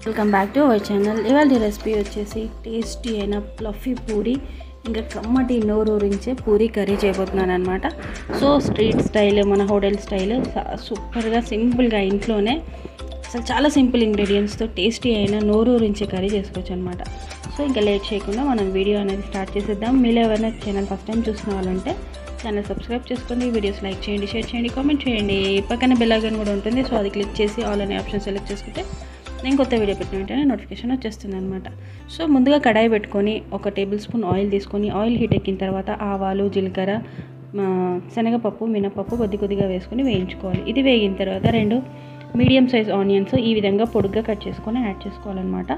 welcome back to our channel ఇవాళ recipe వచ్చేసి tasty అయిన ఫ్లఫీ పూరి ఇంకా కమ్మటి నోరూరించే పూరి కర్రీ చేయబోతున్నాను అనమాట సో స్ట్రీట్ స్టైల్ మన హోటల్ స్టైల్ సూపర్గా సింపుల్గా ఇంట్లోనే అసలు చాలా సింపుల్ ఇంగ్రీడియంట్స్తో టేస్టీ అయిన నోరూరించే కర్రీ చేసుకోవచ్చు అనమాట సో ఇంకా లేట్ చేయకుండా మనం వీడియో అనేది స్టార్ట్ చేసేద్దాం మీరు ఎవరైనా ఛానల్ ఫస్ట్ టైం చూసిన వాళ్ళంటే ఛానల్ సబ్స్క్రైబ్ చేసుకోండి వీడియోస్ లైక్ చేయండి షేర్ చేయండి కామెంట్ చేయండి పక్కన బెల్ ఐకాన్ కూడా ఉంటుంది సో అది క్లిక్ చేసి ఆల్ అనే ఆప్షన్ సెలెక్ట్ చేసుకుంటే నేను కొత్త వీడియో పెట్టిన వెంటనే నోటిఫికేషన్ వచ్చేస్తుంది అనమాట సో ముందుగా కడాయి పెట్టుకొని ఒక టేబుల్ స్పూన్ ఆయిల్ తీసుకొని ఆయిల్ హీట్ ఎక్కిన తర్వాత ఆవాలు జీలకర్ర ఆ, శనగపప్పు మినపప్పు కొద్ది కొద్దిగా వేసుకొని వేయించుకోవాలి ఇది వేగిన తర్వాత రెండు మీడియం సైజ్ ఆనియన్స్ ఈ విధంగా పొడుగ్గా కట్ చేసుకొని యాడ్ చేసుకోవాలన్నమాట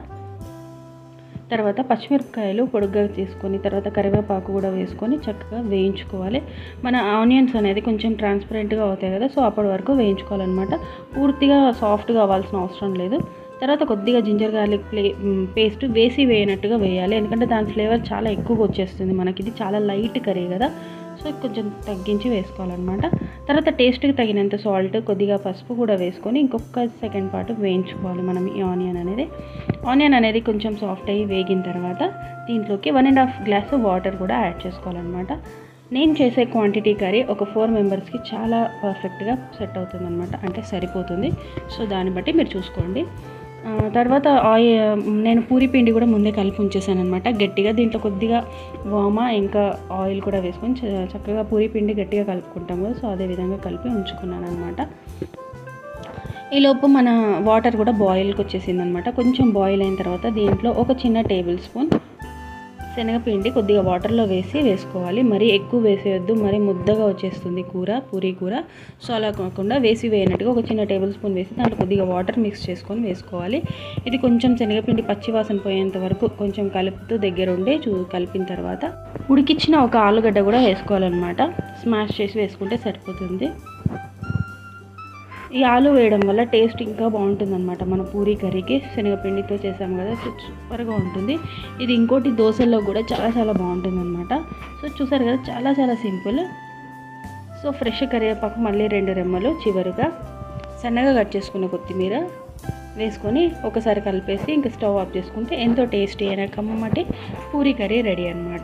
తర్వాత పచ్చిమిరపకాయలు పొడుగ్గా తీసుకొని తర్వాత కరివేపాకు కూడా వేసుకొని చక్కగా వేయించుకోవాలి మన ఆనియన్స్ అనేది కొంచెం ట్రాన్స్పరెంట్గా అవుతాయి కదా సో అప్పటి వరకు వేయించుకోవాలన్నమాట పూర్తిగా సాఫ్ట్గా అవ్వాల్సిన అవసరం లేదు తర్వాత కొద్దిగా జింజర్ గార్లిక్ ప్లే పేస్ట్ వేసి వేయనట్టుగా వేయాలి ఎందుకంటే దాని ఫ్లేవర్ చాలా ఎక్కువగా వచ్చేస్తుంది మనకి ఇది చాలా లైట్ కర్రీ కదా సో కొంచెం తగ్గించి వేసుకోవాలన్నమాట తర్వాత టేస్ట్కి తగినంత సాల్ట్ కొద్దిగా పసుపు కూడా వేసుకొని ఇంకొక సెకండ్ పాటు వేయించుకోవాలి మనం ఈ ఆనియన్ అనేది ఆనియన్ అనేది కొంచెం సాఫ్ట్ అయ్యి వేగిన తర్వాత దీంట్లోకి one and half glass water కూడా యాడ్ చేసుకోవాలన్నమాట నేను చేసే క్వాంటిటీ కర్రీ ఒక ఫోర్ మెంబర్స్కి చాలా పర్ఫెక్ట్గా సెట్ అవుతుంది అనమాట అంటే సరిపోతుంది సో దాన్ని బట్టి మీరు చూసుకోండి ఆ, తర్వాత ఆయిల్ నేను పూరి పిండి కూడా ముందే కలిపి ఉంచేసాను అనమాట గట్టిగా దీంట్లో కొద్దిగా వామ ఇంకా ఆయిల్ కూడా వేసుకొని చ- చక్కగా పూరి పిండి గట్టిగా కలుపుకుంటాం కదా సో అదే విధంగా కలిపి ఉంచుకున్నాను అనమాట ఈలోపు మన వాటర్ కూడా బాయిల్కి వచ్చేసింది అనమాట కొంచెం బాయిల్ అయిన తర్వాత దీంట్లో ఒక చిన్న టేబుల్ స్పూన్ శనగపిండి కొద్దిగా వాటర్లో వేసి వేసుకోవాలి మరీ ఎక్కువ వేసేయొద్దు మరీ ముద్దగా వచ్చేస్తుంది కూర పూరీ కూర సో అలా కాకుండా వేసి వేయనట్టుగా ఒక చిన్న టేబుల్ స్పూన్ వేసి దాంట్లో కొద్దిగా వాటర్ మిక్స్ చేసుకొని వేసుకోవాలి ఇది కొంచెం శనగపిండి పచ్చి వాసన పోయేంత వరకు కొంచెం కలుపుతూ దగ్గరుండి చూ కలిపిన తర్వాత ఉడికిచ్చిన ఒక ఆలుగడ్డ కూడా వేసుకోవాలన్నమాట స్మాష్ చేసి వేసుకుంటే సరిపోతుంది ఈ ఆలు వేయడం వల్ల టేస్ట్ ఇంకా బాగుంటుంది అనమాట మన పూరీ కర్రీకి శనగపిండితో చేసాం కదా సో సూపర్గా ఉంటుంది ఇది ఇంకోటి దోశల్లో కూడా చాలా చాలా బాగుంటుంది అనమాట సో చూసారు కదా చాలా చాలా సింపుల్ సో ఫ్రెష్ కరివేపాకు మళ్ళీ రెండు రెమ్మలు చివరిగా సన్నగా కట్ చేసుకున్న కొత్తిమీర వేసుకొని ఒకసారి కలిపేసి ఇంకా స్టవ్ ఆఫ్ చేసుకుంటే ఎంతో టేస్టీ అయిన కమ్మటి పూరీ కర్రీ రెడీ అనమాట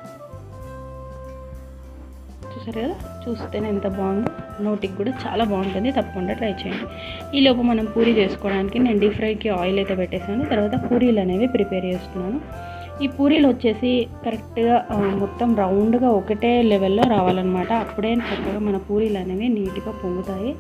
చూసారు కదా చూస్తేనే ఎంత బాగుందో నోటికి కూడా చాలా బాగుంటుంది తప్పకుండా ట్రై చేయండి ఈలోపు మనం పూరి చేసుకోవడానికి నేను డీప్ ఫ్రైకి ఆయిల్ అయితే పెట్టేసాను తర్వాత పూరీలు అనేవి ప్రిపేర్ చేస్తున్నాను ఈ పూరీలు వచ్చేసి కరెక్ట్గా ఆ, మొత్తం రౌండ్గా ఒకటే లెవెల్లో రావాలన్నమాట అప్పుడే చక్కగా మన పూరీలు అనేవి నీట్గా పొంగుతాయి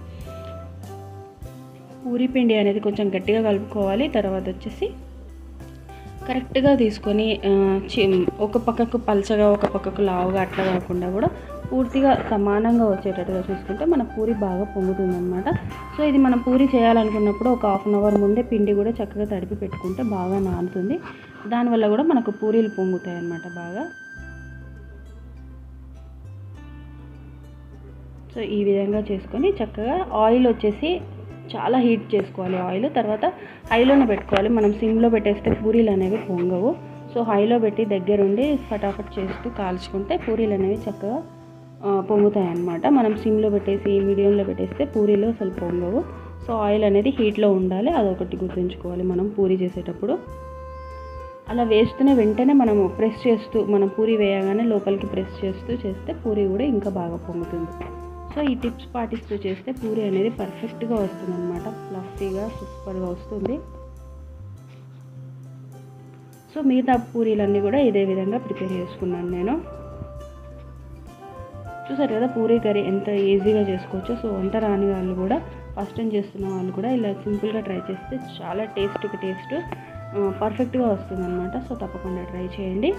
పూరి పిండి అనేది కొంచెం గట్టిగా కలుపుకోవాలి తర్వాత వచ్చేసి కరెక్ట్గా తీసుకొని ఆ, చి- ఒక పక్కకు పల్చగా ఒక పక్కకు లావుగా అట్లా కాకుండా కూడా పూర్తిగా సమానంగా వచ్చేటట్టుగా చూసుకుంటే మన పూరి బాగా పొంగుతుంది అనమాట సో ఇది మనం పూరి చేయాలనుకున్నప్పుడు ఒక హాఫ్ అన్ అవర్ ముందే పిండి కూడా చక్కగా తడిపి పెట్టుకుంటే బాగా నానుతుంది దానివల్ల కూడా మనకు పూరీలు పొంగుతాయి అన్నమాట బాగా సో ఈ విధంగా చేసుకొని చక్కగా ఆయిల్ వచ్చేసి చాలా హీట్ చేసుకోవాలి ఆయిల్ తర్వాత హైలోనే పెట్టుకోవాలి మనం సిమ్లో పెట్టేస్తే పూరీలు అనేవి పొంగవు సో హైలో పెట్టి దగ్గరుండి ఫటాఫట్ చేస్తూ కాల్చుకుంటే పూరీలు అనేవి చక్కగా ఆ, పొంగుతాయి అన్నమాట మనం సిమ్లో పెట్టేసి మీడియంలో పెట్టేస్తే పూరీలు అసలు పొంగవు సో ఆయిల్ అనేది హీట్లో ఉండాలి అదొకటి గుర్తుంచుకోవాలి మనం పూరీ చేసేటప్పుడు అలా వేస్తూనే వెంటనే మనము ప్రెస్ చేస్తూ మనం పూరి వేయగానే లోపలికి ప్రెస్ చేస్తూ చేస్తే పూరి కూడా ఇంకా బాగా పొంగుతుంది సో ఈ టిప్స్ పాటిస్తూ చేస్తే పూరి అనేది పర్ఫెక్ట్గా వస్తుంది అనమాట ఫ్లఫీగా సూపర్గా వస్తుంది సో మిగతా పూరీలన్నీ కూడా ఇదే విధంగా ప్రిపేర్ చేసుకున్నాను నేను చూసారు కదా పూరీ కర్రీ ఎంత ఈజీగా చేసుకోవచ్చో సో వంట రాని వాళ్ళు కూడా ఫస్ట్ టైం చేస్తున్న వాళ్ళు కూడా ఇలా సింపుల్గా ట్రై చేస్తే చాలా టేస్ట్కి టేస్ట్ పర్ఫెక్ట్గా వస్తుంది అనమాట సో తప్పకుండా ట్రై చేయండి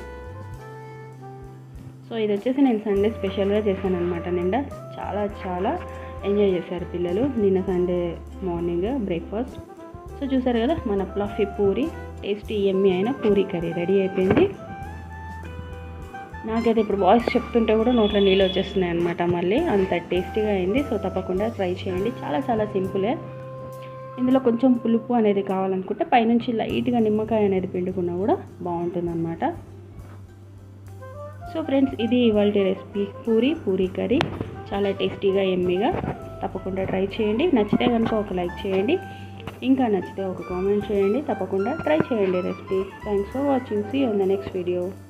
సో ఇది వచ్చేసి నేను సండే స్పెషల్గా చేశాను అనమాట నిండా చాలా చాలా ఎంజాయ్ చేశారు పిల్లలు నిన్న సండే మార్నింగ్ బ్రేక్ఫాస్ట్ సో చూసారు కదా మన ప్లఫీ పూరి టేస్టీ ఎమ్మి అయిన పూరి కర్రీ రెడీ అయిపోయింది నాకైతే ఇప్పుడు వాయిస్ చెప్తుంటే కూడా నోట్లో నీళ్ళు వచ్చేస్తున్నాయి అనమాట మళ్ళీ అంత టేస్టీగా అయింది సో తప్పకుండా ట్రై చేయండి చాలా చాలా సింపులే ఇందులో కొంచెం పులుపు అనేది కావాలనుకుంటే పైనుంచి లైట్గా నిమ్మకాయ అనేది పిండుకున్నా కూడా బాగుంటుంది అనమాట సో ఫ్రెండ్స్ ఇది ఇవాళ రెసిపీ పూరి పూరి కర్రీ చాలా టేస్టీగా ఎమ్మీగా తప్పకుండా ట్రై చేయండి నచ్చితే కనుక ఒక లైక్ చేయండి ఇంకా నచ్చితే ఒక కామెంట్ చేయండి తప్పకుండా ట్రై చేయండి recipe thanks for watching see on the next video